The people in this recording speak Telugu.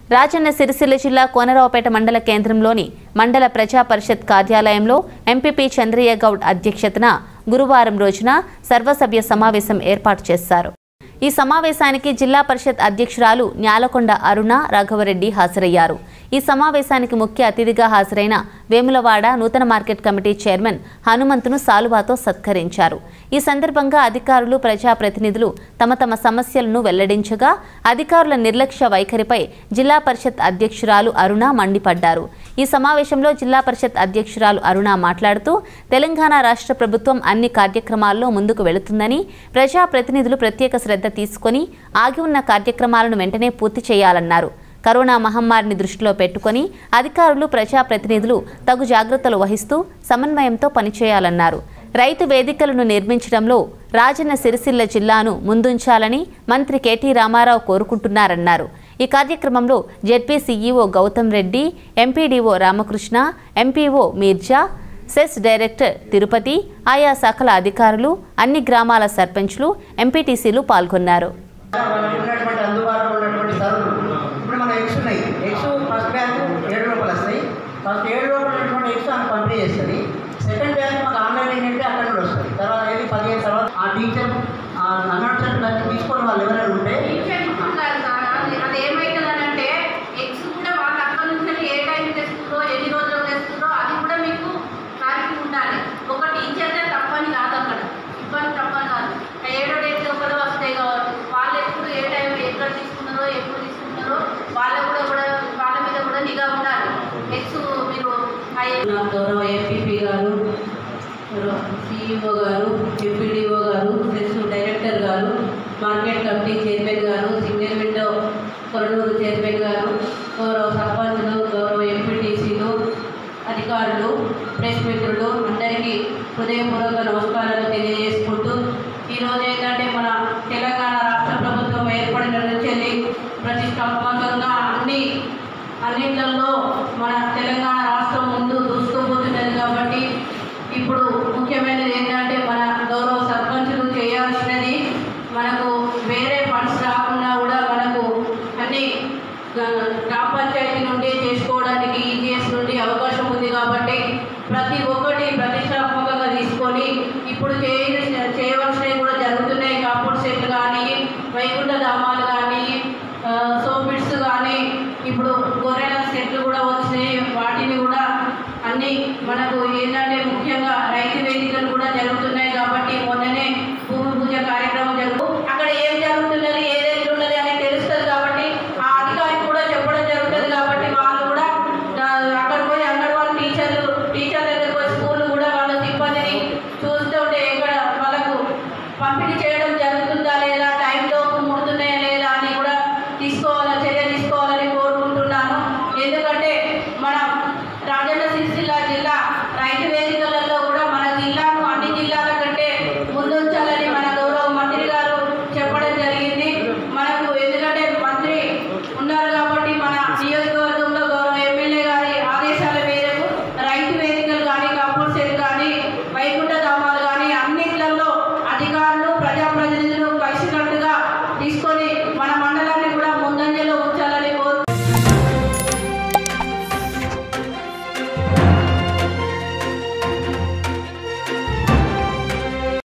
రాజన్న సిరిసిల్ల జిల్లా కోనరావుపేట మండల కేంద్రంలోని మండల ప్రజా పరిషత్ కార్యాలయంలో ఎంపీపీ చంద్రయ్య గౌడ్ అధ్యక్షతన గురువారం రోజున సర్వసభ్య సమావేశం ఏర్పాటు చేశారు ఈ సమావేశానికి జిల్లా పరిషత్ అధ్యక్షురాలు న్యాలకొండ అరుణ రాఘవరెడ్డి హాజరయ్యారు ఈ సమావేశానికి ముఖ్య అతిథిగా హాజరైన వేములవాడ నూతన మార్కెట్ కమిటీ చైర్మన్ హనుమంతును సాలువాతో సత్కరించారు ఈ సందర్భంగా అధికారులు ప్రజాప్రతినిధులు తమ తమ సమస్యలను వెల్లడించగా అధికారుల నిర్లక్ష్య వైఖరిపై జిల్లా పరిషత్ అధ్యక్షురాలు అరుణ మండిపడ్డారు ఈ సమావేశంలో జిల్లా పరిషత్ అధ్యక్షురాలు అరుణ మాట్లాడుతూ తెలంగాణ రాష్ట్ర ప్రభుత్వం అన్ని కార్యక్రమాల్లో ముందుకు వెళుతుందని ప్రజాప్రతినిధులు ప్రత్యేక శ్రద్ధ తీసుకొని ఆగి ఉన్న కార్యక్రమాలను వెంటనే పూర్తి చేయాలన్నారు కరోనా మహమ్మారిని దృష్టిలో పెట్టుకొని అధికారులు ప్రజాప్రతినిధులు తగు జాగ్రత్తలు వహిస్తూ సమన్వయంతో పనిచేయాలన్నారు రైతు వేదికలను నిర్మించడంలో రాజన్న సిరిసిల్ల జిల్లాను ముందుంచాలని మంత్రి కేటీ రామారావు కోరుకుంటున్నారన్నారు ఈ కార్యక్రమంలో ZP CEO Gautam Reddy MPDO Ramakrishna MPO Mirza CESS director Tirupati ఆయా శాఖల అధికారులు అన్ని గ్రామాల సర్పంచ్లు ఎంపీటీసీలు పాల్గొన్నారు మనకి ఉన్నటువంటి అందుబాటులో ఉన్నటువంటి సరుకులు ఇప్పుడు మన ఎగ్స్ ఉన్నాయి ఎగ్స్ ఫస్ట్ బ్యాచ్ ఏడు రూపాయలు వస్తాయి ఫస్ట్ ఏడు రూపాయలు ఉన్నటువంటి ఎగ్స్ ఆమె పంపిణీ చేస్తుంది సెకండ్ బ్యాచ్ మాకు ఆన్లైన్ ఏంటంటే అక్కడ నుండి వస్తుంది తర్వాత ఏది పదిహేను తర్వాత ఆ టీచర్ ఆ అన్నట్టు దాన్ని తీసుకొని వాళ్ళు ఎవరైనా ఉంటే అది ఏమైతుందనంటే ఎగ్స్ కూడా వాళ్ళ అక్కడ నుంచి ఏ టైం తెస్తుందో ఎన్ని రోజులు తెస్తుందో అది కూడా మీకు క్లారిటీ ఉండాలి ఒక టీచర్దే తప్పని కాదు అక్కడ ఇబ్బంది తప్పని కాదు ఆ ఏడో డేట్ ఒకదో వస్తాయి కాబట్టి వాళ్ళు ఎప్పుడు ఏ టైం ఎక్కడ తీసుకున్నారో ఎప్పుడు తీసుకున్నారో వాళ్ళ కూడా కూడా వాళ్ళ మీద కూడా నిఘా ఉండాలి ఎగ్స్ మీరు ఆ నా గౌరవ ఎంపీపీ గారు సిఇఓ గారు ఎంపీడీఓ గారు సెస్ డైరెక్టర్ గారు మార్కెట్ కమిటీ చైర్మన్ గారు సింగిల్ విండో కొరనూరు చైర్మన్ గారు గౌరవ సర్పంచులు గౌరవ ఎంపీటీసీలు అధికారులు ప్రెస్ మిత్రులు అందరికీ హృదయపూర్వక నమస్కారాలు తెలియజేసుకుంటూ ఈరోజు ఏంటంటే మన తెలంగాణ రాష్ట్ర ప్రభుత్వం ఏర్పడిన నుంచి ప్రతిష్టాత్మకంగా అన్ని అన్నింటిలో మన తెలంగాణ రాష్ట్రం ముందు దూసుకుపోతున్నది కాబట్టి ఇప్పుడు ముఖ్యమైనది ఏంటంటే మన గౌరవ సర్పంచులు చేయాల్సినది మనకు వేరే ఫండ్స్ రాకుండా కూడా మనకు అన్ని ఆ, గ్రామ పంచాయతీ నుండి చేసుకోవడానికి ఈజీఎస్ నుండి అవకాశం ఉంది కాబట్టి ప్రతి ఒక్కటి ప్రతిష్టాత్మకంగా తీసుకొని ఇప్పుడు చేయ చేయవలసినవి కూడా జరుగుతున్నాయి కాంపౌండ్ సెట్లు కానీ వైకుంఠ ధామాలు కానీ సోపిడ్స్ కానీ ఇప్పుడు గొర్రెల సెట్లు కూడా వచ్చినాయి వాటిని కూడా అన్ని మనకు ఏంటంటే ముఖ్యంగా రైతు వేదికలు కూడా జరుగుతున్నాయి కాబట్టి మొన్ననే భూమి పూజ కార్యక్రమం జరుగు అక్కడ ఏం జరుగుతున్నది ఏదైతే ఉన్నది అనేది తెలుస్తుంది కాబట్టి ఆ అధికారికి కూడా చెప్పడం జరుగుతుంది కాబట్టి వాళ్ళు కూడా ఆ, అక్కడ పోయి అంగన్వాడీ టీచర్లు టీచర్ దగ్గర పోయి స్కూల్ కూడా వాళ్ళ సిబ్బందిని చూస్తుంటే ఎక్కడ వాళ్ళకు పంపిణీ చేయడం జరుగుతుందా లేదా టైంలో ముడుతున్నాయా లేదా అని కూడా తీసుకోవాలని చర్య తీసుకోవాలని కోరుకుంటున్నాను ఎందుకంటే మన రాజన్న సిరిసిల్ల జిల్లా రైతు వేదికలలో కూడా మన జిల్లాను అన్ని జిల్లాల కంటే ముందుంచాలని మన గౌరవ మంత్రి గారు చెప్పడం జరిగింది మనకు ఎందుకంటే మంత్రి ఉన్నారు కాబట్టి మన నియోజకవర్గంలో గౌరవ ఎమ్మెల్యే గారి ఆదేశాల మేరకు రైతు వేదికలు కానీ కాంపౌండ్ సెల్ కానీ వైకుంఠ ధామాలు కానీ అన్నిట్లలో అధికారులు ప్రజాప్రతినిధులు కలిసికట్టుగా తీసుకొని